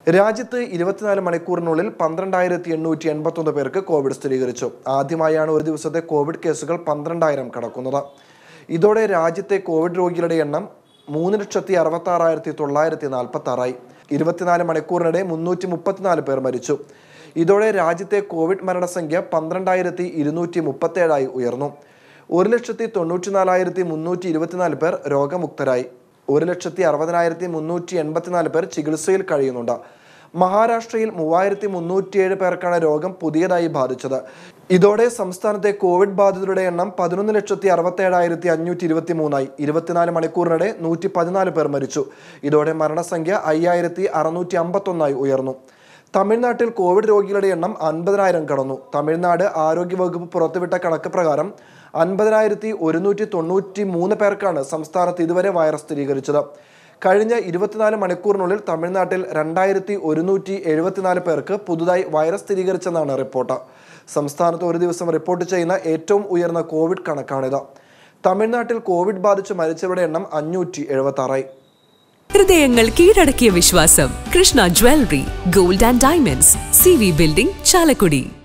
രാജ്യത്ത് ഇരുപത്തിനാല് മണിക്കൂറിനുള്ളിൽ പന്ത്രണ്ടായിരത്തി എണ്ണൂറ്റി എൺപത്തൊന്ന് പേർക്ക് കോവിഡ് സ്ഥിരീകരിച്ചു ആദ്യമായാണ് ഒരു ദിവസത്തെ കോവിഡ് കേസുകൾ പന്ത്രണ്ടായിരം കടക്കുന്നത് ഇതോടെ രാജ്യത്തെ കോവിഡ് രോഗികളുടെ എണ്ണം മൂന്ന് ലക്ഷത്തി അറുപത്തി ആറായിരത്തി തൊള്ളായിരത്തി നാൽപ്പത്തി ആറായി ഇരുപത്തിനാല് മണിക്കൂറിനിടെ മുന്നൂറ്റി മുപ്പത്തിനാല് പേർ മരിച്ചു ഇതോടെ രാജ്യത്തെ കോവിഡ് മരണസംഖ്യ പന്ത്രണ്ടായിരത്തി ഇരുന്നൂറ്റി മുപ്പത്തേഴായി ഉയർന്നു ഒരു ലക്ഷത്തി തൊണ്ണൂറ്റിനാലായിരത്തി മുന്നൂറ്റി ഇരുപത്തിനാല് പേർ രോഗമുക്തരായി ഒരു ലക്ഷത്തി അറുപതിനായിരത്തി മുന്നൂറ്റി എൺപത്തിനാല് പേർ ചികിത്സയിൽ കഴിയുന്നുണ്ട് മഹാരാഷ്ട്രയിൽ മൂവായിരത്തി മുന്നൂറ്റിയേഴ് പേർക്കാണ് രോഗം പുതിയതായി ബാധിച്ചത് ഇതോടെ സംസ്ഥാനത്തെ കോവിഡ് ബാധിതരുടെ എണ്ണം പതിനൊന്ന് ലക്ഷത്തി അറുപത്തേഴായിരത്തി അഞ്ഞൂറ്റി ഇരുപത്തി മൂന്നായി ഇരുപത്തിനാല് മണിക്കൂറിനിടെ നൂറ്റി പതിനാല് പേർ മരിച്ചു ഇതോടെ മരണസംഖ്യ അയ്യായിരത്തി അറുന്നൂറ്റി അമ്പത്തൊന്നായി ഉയർന്നു തമിഴ്നാട്ടിൽ കോവിഡ് രോഗികളുടെ എണ്ണം അൻപതിനായിരം കടന്നു തമിഴ്നാട് ആരോഗ്യവകുപ്പ് പുറത്തുവിട്ട കണക്ക് പ്രകാരം അൻപതിനായിരത്തി ഒരുന്നൂറ്റി തൊണ്ണൂറ്റി മൂന്ന് പേർക്കാണ് സംസ്ഥാനത്ത് ഇതുവരെ വൈറസ് സ്ഥിരീകരിച്ചത് കഴിഞ്ഞ ഇരുപത്തിനാല് മണിക്കൂറിനുള്ളിൽ തമിഴ്നാട്ടിൽ രണ്ടായിരത്തി ഒരുന്നൂറ്റി എഴുപത്തിനാല് പേർക്ക് പുതുതായി വൈറസ് സ്ഥിരീകരിച്ചെന്നാണ് റിപ്പോർട്ട് സംസ്ഥാനത്ത് ഒരു ദിവസം റിപ്പോർട്ട് ചെയ്യുന്ന ഏറ്റവും ഉയർന്ന കോവിഡ് കണക്കാണിത് തമിഴ്നാട്ടിൽ കോവിഡ് ബാധിച്ച് മരിച്ചവരുടെ എണ്ണം അഞ്ഞൂറ്റി എഴുപത്തി ആറായി ഹൃദയങ്ങൾ കീഴടക്കിയ വിശ്വാസം Krishna jewellery gold and diamonds C V building Chalakudy